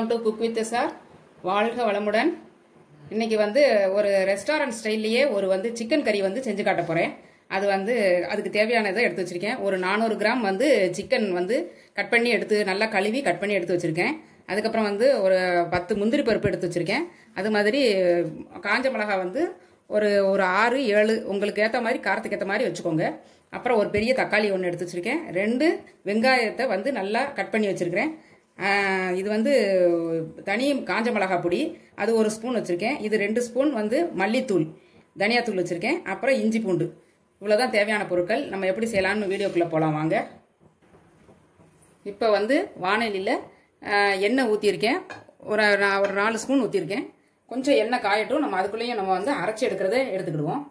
welcome to cook with sir வாழ்க வளமுடன் இன்னைக்கு வந்து ஒரு ரெஸ்டாரண்ட் ஸ்டைல்லையே ஒரு வந்து சிக்கன் கறி வந்து செஞ்சு காட்ட போறேன் அது வந்து அதுக்கு தேவையானதை எடுத்து வச்சிருக்கேன் ஒரு நானூறு கிராம் வந்து சிக்கன் வந்து கட் பண்ணி எடுத்து நல்லா கழுவி கட் பண்ணி எடுத்து வச்சிருக்கேன் அதுக்கப்புறம் வந்து ஒரு பத்து முந்திரி பருப்பு எடுத்து வச்சிருக்கேன் அது மாதிரி காஞ்ச மிளகா வந்து ஒரு ஒரு ஆறு ஏழு உங்களுக்கு ஏற்ற மாதிரி காரத்துக்கு ஏற்ற மாதிரி வச்சுக்கோங்க அப்புறம் ஒரு பெரிய தக்காளி ஒன்று எடுத்து வச்சிருக்கேன் ரெண்டு வெங்காயத்தை வந்து நல்லா கட் பண்ணி வச்சிருக்கிறேன் ஆஹ் இது வந்து தனி காஞ்ச மிளகா பொடி அது ஒரு ஸ்பூன் வச்சுருக்கேன் இது ரெண்டு ஸ்பூன் வந்து மல்லித்தூள் தனியாத்தூள் வச்சுருக்கேன் அப்புறம் இஞ்சி பூண்டு இவ்வளோதான் தேவையான பொருட்கள் நம்ம எப்படி செய்யலாம்னு வீடியோக்குள்ளே போகலாம் வாங்க இப்போ வந்து வானொலியில் எண்ணெய் ஊற்றியிருக்கேன் ஒரு நான் ஒரு நாலு ஸ்பூன் ஊற்றிருக்கேன் கொஞ்சம் எண்ணெய் காயட்டும் நம்ம அதுக்குள்ளேயும் நம்ம வந்து அரைச்சி எடுக்கிறத எடுத்துக்கிடுவோம்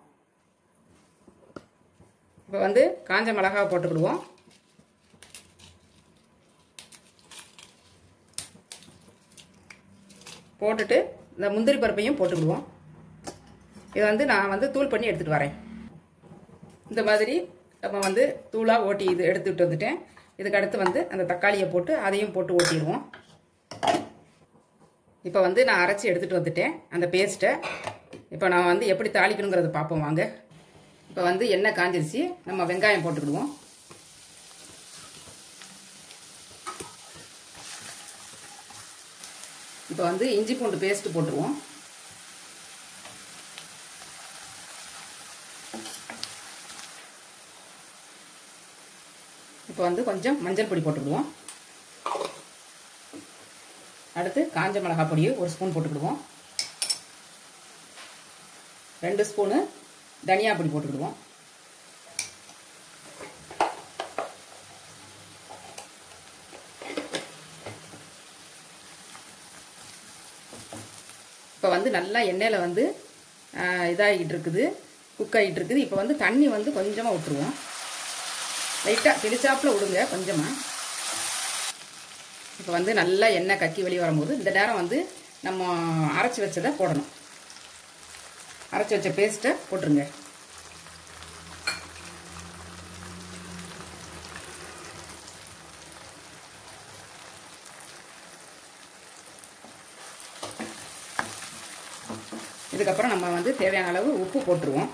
இப்போ வந்து காஞ்ச மிளகாவை போட்டுக்கிடுவோம் போட்டுட்டு இந்த முந்திரி பருப்பையும் போட்டுக்கிடுவோம் இதை வந்து நான் வந்து தூள் பண்ணி எடுத்துகிட்டு வரேன் இந்த மாதிரி நம்ம வந்து தூளாக ஓட்டி இது எடுத்துகிட்டு வந்துட்டேன் இதுக்கு அடுத்து வந்து அந்த தக்காளியை போட்டு அதையும் போட்டு ஓட்டிடுவோம் இப்போ வந்து நான் அரைச்சி எடுத்துகிட்டு வந்துட்டேன் அந்த பேஸ்ட்டை இப்போ நான் வந்து எப்படி தாளிக்கணுங்கிறத பார்ப்போம் வாங்க இப்போ வந்து எண்ணெய் காஞ்சிருச்சு நம்ம வெங்காயம் போட்டுக்கிடுவோம் இப்போ வந்து இஞ்சி பூண்டு பேஸ்ட் போட்டுருவோம் இப்போ வந்து கொஞ்சம் மஞ்சள் பொடி போட்டுக்கிடுவோம் அடுத்து காஞ்ச மிளகா பொடியை ஒரு ஸ்பூன் போட்டுக்கிடுவோம் ரெண்டு ஸ்பூனு தனியா பொடி போட்டுக்கிடுவோம் இப்போ வந்து நல்லா எண்ணெயில் வந்து இதாகிட்டு இருக்குது குக் ஆகிட்டு இருக்குது இப்போ வந்து தண்ணி வந்து கொஞ்சமாக விட்டுருவோம் லைட்டாக தெளிச்சாப்பில் விடுங்க கொஞ்சமாக இப்போ வந்து நல்லா எண்ணெய் கக்கி வெளியே வரும்போது இந்த நேரம் வந்து நம்ம அரைச்சி வச்சதை போடணும் அரைச்சி வச்ச பேஸ்ட்டை போட்டுருங்க இதுக்கப்புறம் நம்ம வந்து தேவையான அளவு உப்பு போட்டுருவோம்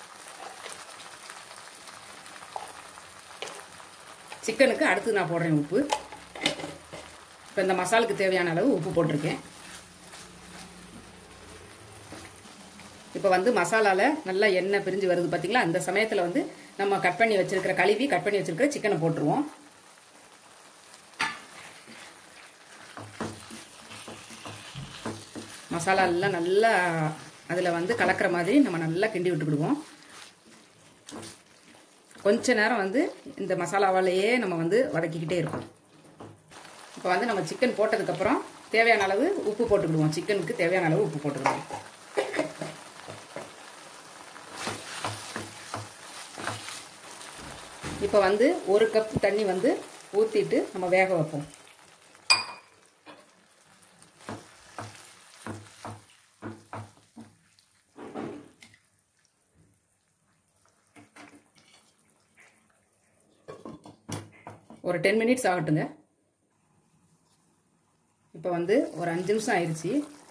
சிக்கனுக்கு அடுத்து நான் போடுறேன் உப்பு இப்போ இந்த மசாலுக்கு தேவையான அளவு உப்பு போட்டிருக்கேன் இப்போ வந்து மசாலாவில் நல்லா எண்ணெய் பிரிஞ்சு வருது பார்த்தீங்களா அந்த சமயத்தில் வந்து நம்ம கட் பண்ணி வச்சிருக்கிற கழுவி கட் பண்ணி வச்சிருக்கிற சிக்கனை போட்டுருவோம் மசாலா எல்லாம் நல்லா அதில் வந்து கலக்கிற மாதிரி நம்ம நல்லா கிண்டி விட்டுக்கிடுவோம் கொஞ்ச நேரம் வந்து இந்த மசாலாவாலேயே நம்ம வந்து வதக்கிக்கிட்டே இருக்கோம் இப்போ வந்து நம்ம சிக்கன் போட்டதுக்கப்புறம் தேவையான அளவு உப்பு போட்டுக்கிடுவோம் சிக்கனுக்கு தேவையான அளவு உப்பு போட்டுக்கிடுவோம் இப்போ வந்து ஒரு கப் தண்ணி வந்து ஊற்றிட்டு நம்ம வேக வைப்போம் ஒரு டென் மினிட்ஸ் ஆகட்டுங்க இப்போ வந்து ஒரு அஞ்சு நிமிஷம் ஆயிடுச்சு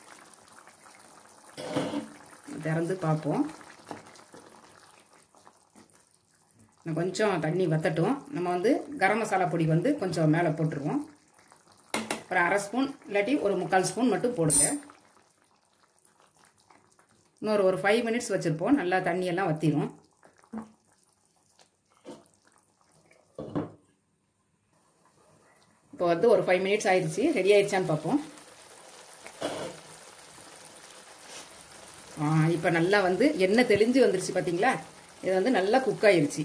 திறந்து பார்ப்போம் இன்னும் கொஞ்சம் தண்ணி வத்தட்டும் நம்ம வந்து கரம் மசாலா பொடி வந்து கொஞ்சம் மேலே போட்டுருவோம் ஒரு அரை ஸ்பூன் இல்லாட்டி ஒரு முக்கால் ஸ்பூன் மட்டும் போடுங்க இன்னொரு ஒரு ஃபைவ் மினிட்ஸ் வச்சுருப்போம் நல்லா தண்ணியெல்லாம் வற்றிடும் இப்போ வந்து ஒரு ஃபைவ் மினிட்ஸ் ஆயிடுச்சு ரெடி ஆயிடுச்சான்னு பார்ப்போம் இப்போ நல்லா வந்து எண்ணெய் தெளிஞ்சு வந்துருச்சு பார்த்தீங்களா இது வந்து நல்லா குக் ஆயிருச்சு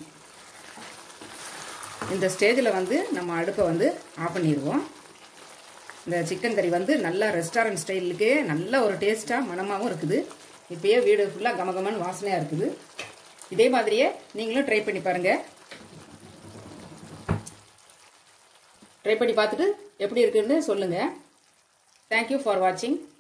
இந்த ஸ்டேஜில் வந்து நம்ம அடுப்பை வந்து ஆஃப் பண்ணிடுவோம் இந்த சிக்கன் கறி வந்து நல்லா ரெஸ்டாரண்ட் ஸ்டைலுக்கே நல்ல ஒரு டேஸ்ட்டாக மனமாகவும் இருக்குது இப்போயே வீடு ஃபுல்லாக கமகமான வாசனையாக இருக்குது இதே மாதிரியே நீங்களும் ட்ரை பண்ணி பாருங்கள் ட்ரை பண்ணி பார்த்துட்டு எப்படி இருக்குன்னு சொல்லுங்கள் தேங்க்யூ ஃபார் வாட்சிங்